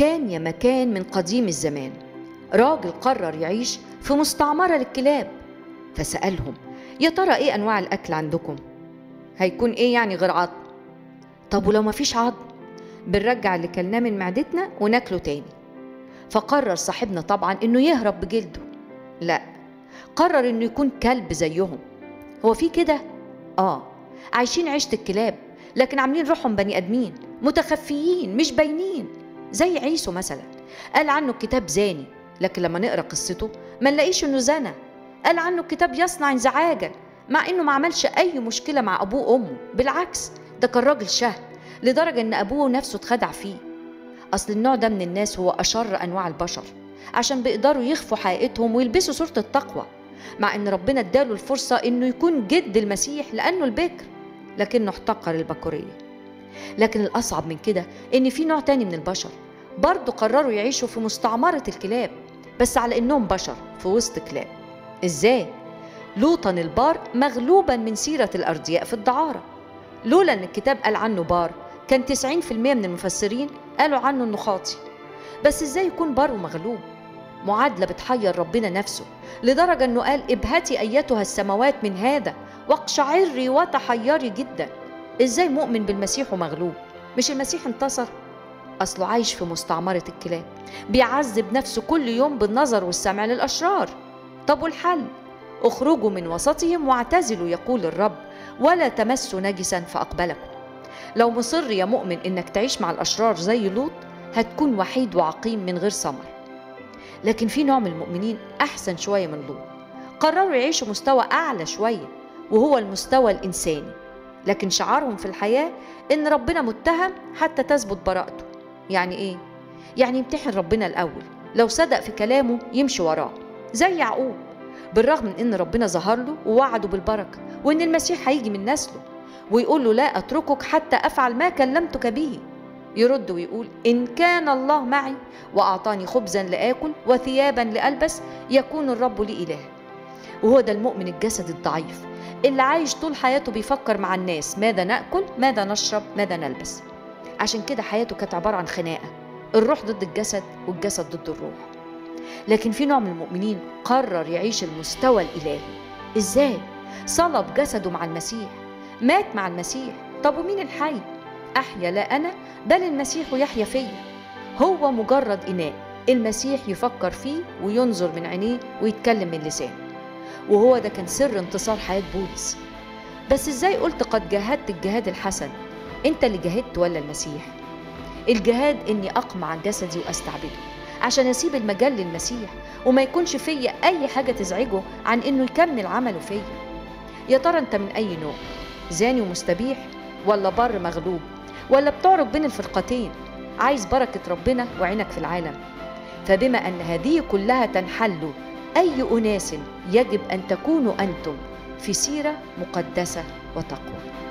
كان يا مكان من قديم الزمان راجل قرر يعيش في مستعمرة للكلاب فسألهم يا ترى ايه انواع الاكل عندكم هيكون ايه يعني غير عظم طب ولو مفيش عظم بنرجع اللي كلناه من معدتنا وناكله تاني فقرر صاحبنا طبعا انه يهرب بجلده لا قرر انه يكون كلب زيهم هو في كده اه عايشين عيشة الكلاب لكن عاملين روحهم بني ادمين متخفيين مش باينين زي عيسو مثلا قال عنه الكتاب زاني لكن لما نقرا قصته ما نلاقيش انه زنى قال عنه الكتاب يصنع انزعاجا مع انه ما عملش اي مشكله مع ابوه وامه بالعكس ده كان راجل شهم لدرجه ان ابوه نفسه اتخدع فيه اصل النوع ده من الناس هو اشر انواع البشر عشان بيقدروا يخفوا حقيقتهم ويلبسوا صوره التقوى مع ان ربنا اداله الفرصه انه يكون جد المسيح لانه البكر لكنه احتقر البكوريه لكن الاصعب من كده ان في نوع تاني من البشر برضه قرروا يعيشوا في مستعمره الكلاب بس على انهم بشر في وسط كلاب ازاي لوطا البار مغلوبا من سيره الاردياء في الدعاره لولا ان الكتاب قال عنه بار كان 90% من المفسرين قالوا عنه انه خاطي بس ازاي يكون بار ومغلوب معادله بتحير ربنا نفسه لدرجه انه قال ابهتي ايتها السماوات من هذا واقشعري وتحيري جدا ازاي مؤمن بالمسيح ومغلوب مش المسيح انتصر اصله عايش في مستعمره الكلاب بيعذب نفسه كل يوم بالنظر والسمع للاشرار طب والحل اخرجوا من وسطهم واعتزلوا يقول الرب ولا تمسوا نجسا فاقبلكم لو مصر يا مؤمن انك تعيش مع الاشرار زي لوط هتكون وحيد وعقيم من غير ثمر لكن في نوع من المؤمنين احسن شويه من لوط قرروا يعيشوا مستوى اعلى شويه وهو المستوى الانساني لكن شعارهم في الحياه ان ربنا متهم حتى تثبت براءته يعني ايه يعني يمتحن ربنا الاول لو صدق في كلامه يمشي وراه زي يعقوب بالرغم من ان ربنا ظهر له ووعده بالبركه وان المسيح هيجي من نسله ويقول له لا اتركك حتى افعل ما كلمتك به يرد ويقول ان كان الله معي واعطاني خبزا لاكل وثيابا لالبس يكون الرب لي اله وهو ده المؤمن الجسد الضعيف اللي عايش طول حياته بيفكر مع الناس ماذا ناكل ماذا نشرب ماذا نلبس عشان كده حياته كانت عباره عن خناقه الروح ضد الجسد والجسد ضد الروح لكن في نوع من المؤمنين قرر يعيش المستوى الالهي ازاي صلب جسده مع المسيح مات مع المسيح طب ومين الحي احيا لا انا بل المسيح يحيا فيا هو مجرد اناء المسيح يفكر فيه وينظر من عينيه ويتكلم من لسانه وهو ده كان سر انتصار حياه بولس بس ازاي قلت قد جاهدت الجهاد الحسن انت اللي جاهدت ولا المسيح الجهاد اني اقمع جسدي واستعبده عشان اسيب المجال للمسيح وما يكونش فيا اي حاجه تزعجه عن انه يكمل عمله فيا يا ترى انت من اي نوع زاني ومستبيح ولا بر مغلوب ولا بتعرج بين الفرقتين عايز بركه ربنا وعينك في العالم فبما ان هذه كلها تنحل اي اناس يجب ان تكونوا انتم في سيره مقدسه وتقوى